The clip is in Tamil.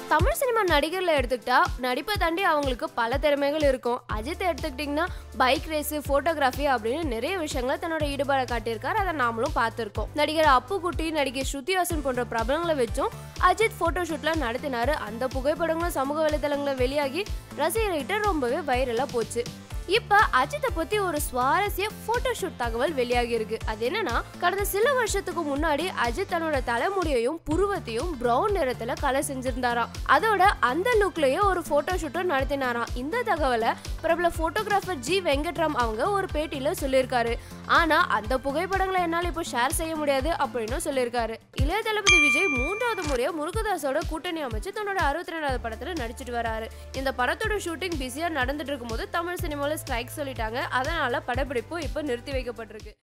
தமிழ் சினிமா நடிகர்ல எடுத்துக்கிட்டா நடிப்பை தாண்டி அவங்களுக்கு பல திறமைகள் இருக்கும் அஜித் எடுத்துக்கிட்டிங்கன்னா பைக் ரேஸ் போட்டோகிராஃபி அப்படின்னு நிறைய விஷயங்களை தன்னோட ஈடுபாடை காட்டியிருக்காரு அதை நாமளும் பார்த்துருக்கோம் நடிகர் அப்புக்குட்டி நடிகை ஸ்ருதி ஹாசன் போன்ற பிரபலங்களை வச்சும் அஜித் போட்டோ ஷூட்ல நடத்தினாரு அந்த புகைப்படங்களும் சமூக வலைதளங்கள வெளியாகி ரசிகர்கிட்ட ரொம்பவே வைரலா போச்சு இப்ப அஜித்தை பத்தி ஒரு சுவாரஸ்ய போட்டோ ஷூட் தகவல் வெளியாகி இருக்கு அது என்னன்னா கடந்த சில வருஷத்துக்கு முன்னாடி அஜித் தன்னோட தலைமுடியையும் புருவத்தையும் பிரவுன் நிறத்துல கலர் செஞ்சிருந்தாராம் அதோட அந்த லுக்லயே ஒரு போட்டோ ஷூட்டும் நடத்தினாராம் இந்த தகவலை பிரபல போட்டோகிராஃபர் ஜி வெங்கட்ராம் அவங்க ஒரு பேட்டியில சொல்லியிருக்காரு ஆனா அந்த புகைப்படங்களை என்னால இப்போ ஷேர் செய்ய முடியாது அப்படின்னு சொல்லியிருக்காரு இளைய தளபதி விஜய் மூன்றாவது முறையா முருகதாஸோட கூட்டணி அமைச்சு தன்னோட அறுபத்தி ரெண்டாவது படத்துல நடிச்சிட்டு வராரு இந்த படத்தோட ஷூட்டிங் பிஸியா நடந்துட்டு இருக்கும்போது தமிழ் சினிமாவில் ஸ்ட்ரைக் சொல்லிட்டாங்க அதனால படப்பிடிப்பு இப்போ நிறுத்தி வைக்கப்பட்டிருக்கு